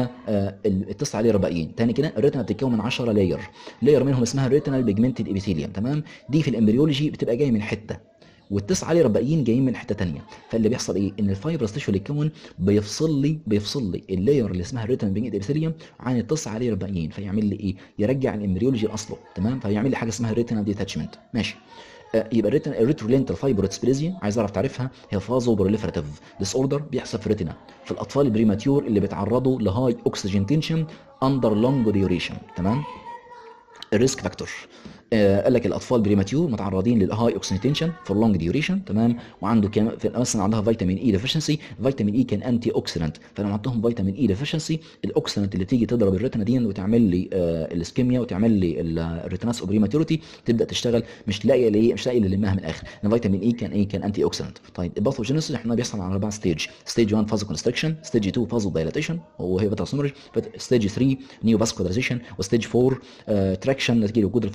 والتصل عليه رباعيين تاني كده الريتنا بتتكون من 10 لاير لاير منهم اسمها الريتنا بيجمنتد ابيثيليوم تمام دي في الامبريولوجي بتبقى جايه من حته والتسعه عليه رباعيين جايين من حته تانية فاللي بيحصل ايه ان الفايبرس تيشو اللي اتكون بيفصل لي بيفصل لي اللاير اللي اسمها الريتنا بيجمنتد ابيثيليوم عن التسعه عليه رباعيين فيعمل لي ايه يرجع الامبريولوجي لاصله تمام فيعمل لي حاجه اسمها الريتنا ديتاتشمنت ماشي آه، يبقى الريتنا الريترولينتال فايبروتسبليزيا عايز اعرف تعرفها هي فازو بروليفراتيف ديس اوردر بيحصل في الريتنا في الاطفال البريماتيور اللي بيتعرضوا لهاي اوكسجين تنشن اندر لونج ديوريشن تمام الريسك فاكتور آه قال لك الاطفال بريماتيور متعرضين للهاي اوكسيديشن فور لونج ديوريشن تمام وعنده كمان في- مثلا عندها فيتامين اي ديفشنسي فيتامين اي كان انتي اوكسيدنت فلو عندهم فيتامين اي ديفشنسي الاوكسيدنت اللي تيجي تضرب الريتنا دي وتعمل لي آه الاسكيميا وتعمل لي ال- الريتناس اوبريماتوريتي تبدا تشتغل مش لاقيه ليه مش لاقيه اللي يلمها من الاخر ان فيتامين اي كان ايه كان انتي اوكسيدنت طيب الباثوجينيسيس احنا بيحصل على اربع ستيج ستيج 1 فازو كونستريكشن ستيج 2 فازو دايلاتيشن وهي بتاسمرج ستيج 3 نيو فاسكولاريزيشن وستيج 4 تراكشن نتيجه وجود الفايبرس تيشو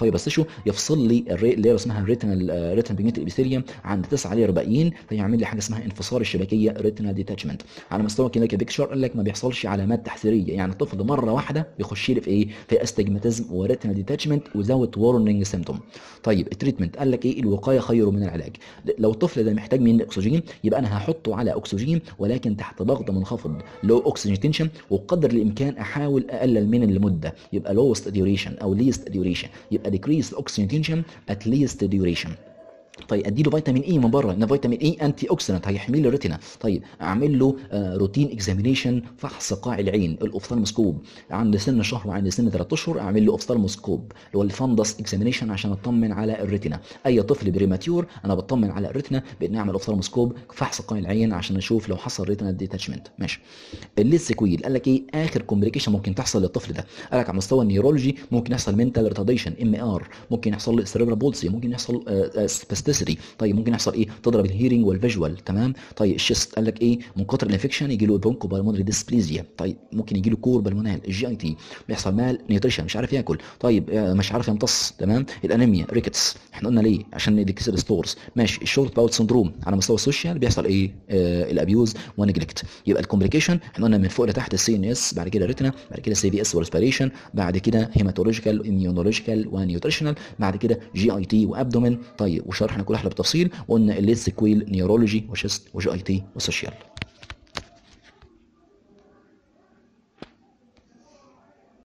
يفصل لي الري اللي هي اسمها الريتنال ريتنال بيجمنت الابيثيليوم عند 9 ل 40 فيعمل لي حاجه اسمها انفصال الشبكيه ريتنال ديتاتشمنت على مستوى كلينيكال بيكتشر قال لك ما بيحصلش علامات تحذيريه يعني الطفل مره واحده بيخش لي في ايه في استجماتيزم وريتنال ديتاتشمنت وزاوت وورنينج سيمتوم طيب التريتمنت قال لك ايه الوقايه خير من العلاج لو الطفل ده محتاج مني اكسجين يبقى انا هحطه على اكسجين ولكن تحت ضغط منخفض لو اكسجين تنشن وقدر الامكان احاول اقلل من المده يبقى lowest duration او least duration يبقى decrease oxygen tension at least duration طيب اديله فيتامين اي من بره ان فيتامين اي انتي اوكسيدنت هيحمي لي الريتنا طيب اعمل له آه روتين اكزامينيشن فحص قاع العين الاوفثالموسكوب عند سن شهر وعند سن 3 اشهر اعمل له اوفثالموسكوب اللي هو الفندس اكزامينيشن عشان اطمن على الريتنا اي طفل بريماتيور انا بطمن على الريتنا بان اعمل اوفثالموسكوب فحص قاع العين عشان اشوف لو حصل ريتنا ديتاتشمنت ماشي الليس سيكويل قال لك ايه اخر كومبليكيشن ممكن تحصل للطفل ده قال لك على مستوى النيورولوجي ممكن يحصل منتال ريتارديشن ام ار ممكن يحصل سيريبرال بولسي ممكن يحصل سباستيسيتي طيب ممكن يحصل ايه تضرب الهيرنج والفيجوال تمام طيب الشيست قال لك ايه من كتر الانفكشن يجي له برونكو بالمونري ديسبليزيا طيب ممكن يجي له كور بالمونال الجي اي تي بيحصل مال نيوتريشن مش عارف ياكل طيب مش عارف يمتص تمام الانيميا ريكتس احنا قلنا ليه عشان يكسر ستورز ماشي الشورت باوت سندروم على مستوى السوشيال بيحصل ايه آه الابيوز ونجلكت يبقى الكومبليكيشن احنا قلنا من فوق لتحت السي ان اس بعد كده ريتنا بعد كده سي بي اس وريسبيريشن بعد كده هيماتولوجيكال اميونولوجيكال ونيوتريشنال بعد كده جي اي تي وابدومين طيب وشرحنا كل حاجه بالتفصيل وقلنا الليد سيكويل نيورولوجي وشست وجي اي تي وسوشيال